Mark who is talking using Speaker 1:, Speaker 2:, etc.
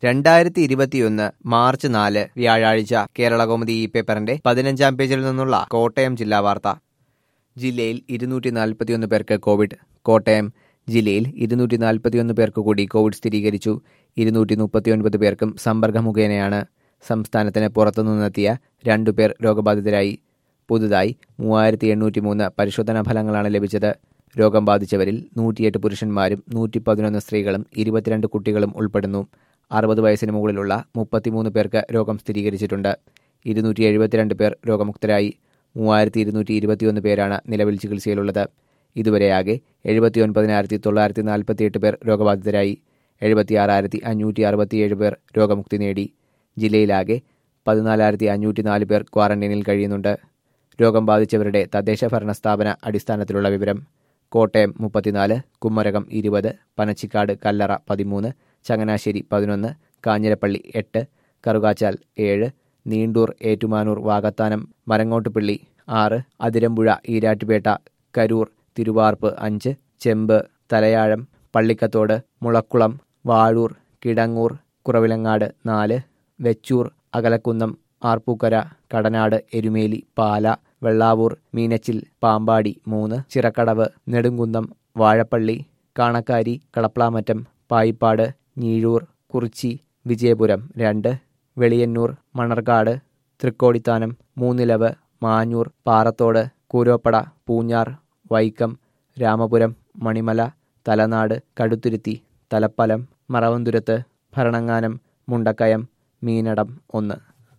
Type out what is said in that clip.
Speaker 1: രണ്ടായിരത്തി ഇരുപത്തിയൊന്ന് മാർച്ച് നാല് വ്യാഴാഴ്ച കേരളകൗമുദി ഈ പേപ്പറിന്റെ പതിനഞ്ചാം പേജിൽ നിന്നുള്ള കോട്ടയം ജില്ലാ വാർത്ത ജില്ലയിൽ ഇരുന്നൂറ്റി നാൽപ്പത്തിയൊന്ന് പേർക്ക് കോവിഡ് കോട്ടയം ജില്ലയിൽ ഇരുന്നൂറ്റി നാൽപ്പത്തിയൊന്ന് പേർക്ക് കൂടി കോവിഡ് സ്ഥിരീകരിച്ചു ഇരുന്നൂറ്റി മുപ്പത്തിയൊൻപത് പേർക്കും സമ്പർക്ക മുഖേനയാണ് സംസ്ഥാനത്തിന് പുറത്തുനിന്നെത്തിയ രണ്ടുപേർ രോഗബാധിതരായി പുതുതായി മൂവായിരത്തി എണ്ണൂറ്റി മൂന്ന് പരിശോധനാ ഫലങ്ങളാണ് ലഭിച്ചത് രോഗം ബാധിച്ചവരിൽ നൂറ്റിയെട്ട് പുരുഷന്മാരും നൂറ്റി പതിനൊന്ന് സ്ത്രീകളും ഇരുപത്തിരണ്ട് കുട്ടികളും ഉൾപ്പെടുന്നു അറുപത് വയസ്സിന് മുകളിലുള്ള മുപ്പത്തിമൂന്ന് പേർക്ക് രോഗം സ്ഥിരീകരിച്ചിട്ടുണ്ട് ഇരുന്നൂറ്റി എഴുപത്തിരണ്ട് പേർ രോഗമുക്തരായി മൂവായിരത്തി ഇരുന്നൂറ്റി ഇരുപത്തിയൊന്ന് പേരാണ് നിലവിൽ ചികിത്സയിലുള്ളത് ഇതുവരെയാകെ എഴുപത്തിയൊൻപതിനായിരത്തി തൊള്ളായിരത്തി നാൽപ്പത്തിയെട്ട് പേർ രോഗബാധിതരായി എഴുപത്തിയാറായിരത്തി അഞ്ഞൂറ്റി അറുപത്തിയേഴ് പേർ രോഗമുക്തി നേടി ജില്ലയിലാകെ പതിനാലായിരത്തി അഞ്ഞൂറ്റി നാല് പേർ ക്വാറന്റൈനിൽ കഴിയുന്നുണ്ട് രോഗം ബാധിച്ചവരുടെ തദ്ദേശ ഭരണ സ്ഥാപന അടിസ്ഥാനത്തിലുള്ള വിവരം കോട്ടയം മുപ്പത്തിനാല് കുമ്മരകം ഇരുപത് പനച്ചിക്കാട് കല്ലറ പതിമൂന്ന് ചങ്ങനാശ്ശേരി പതിനൊന്ന് കാഞ്ഞിരപ്പള്ളി എട്ട് കറുകാച്ചാൽ ഏഴ് നീണ്ടൂർ ഏറ്റുമാനൂർ വാകത്താനം മരങ്ങോട്ടുപള്ളി ആറ് അതിരമ്പുഴ ഈരാറ്റുപേട്ട കരൂർ തിരുവാർപ്പ് അഞ്ച് ചെമ്പ് തലയാഴം പള്ളിക്കത്തോട് മുളക്കുളം വാഴൂർ കിടങ്ങൂർ കുറവിലങ്ങാട് നാല് വെച്ചൂർ അകലക്കുന്നം ആർപ്പൂക്കര കടനാട് എരുമേലി പാല വെള്ളാവൂർ മീനച്ചിൽ പാമ്പാടി മൂന്ന് ചിറക്കടവ് നെടുങ്കുന്നം വാഴപ്പള്ളി കാണക്കാരി കളപ്ലാമറ്റം പായിപ്പാട് ഞീഴൂർ കുറിച്ചി വിജയപുരം രണ്ട് വെളിയന്നൂർ മണർകാട് തൃക്കോടിത്താനം മൂന്നിലവ് മാഞ്ഞൂർ പാറത്തോട് കൂരോപ്പട പൂഞ്ഞാർ വൈക്കം രാമപുരം മണിമല തലനാട് കടുത്തുരുത്തി തലപ്പലം മറവന്തുരത്ത് ഭരണങ്ങാനം മുണ്ടക്കയം മീനടം ഒന്ന്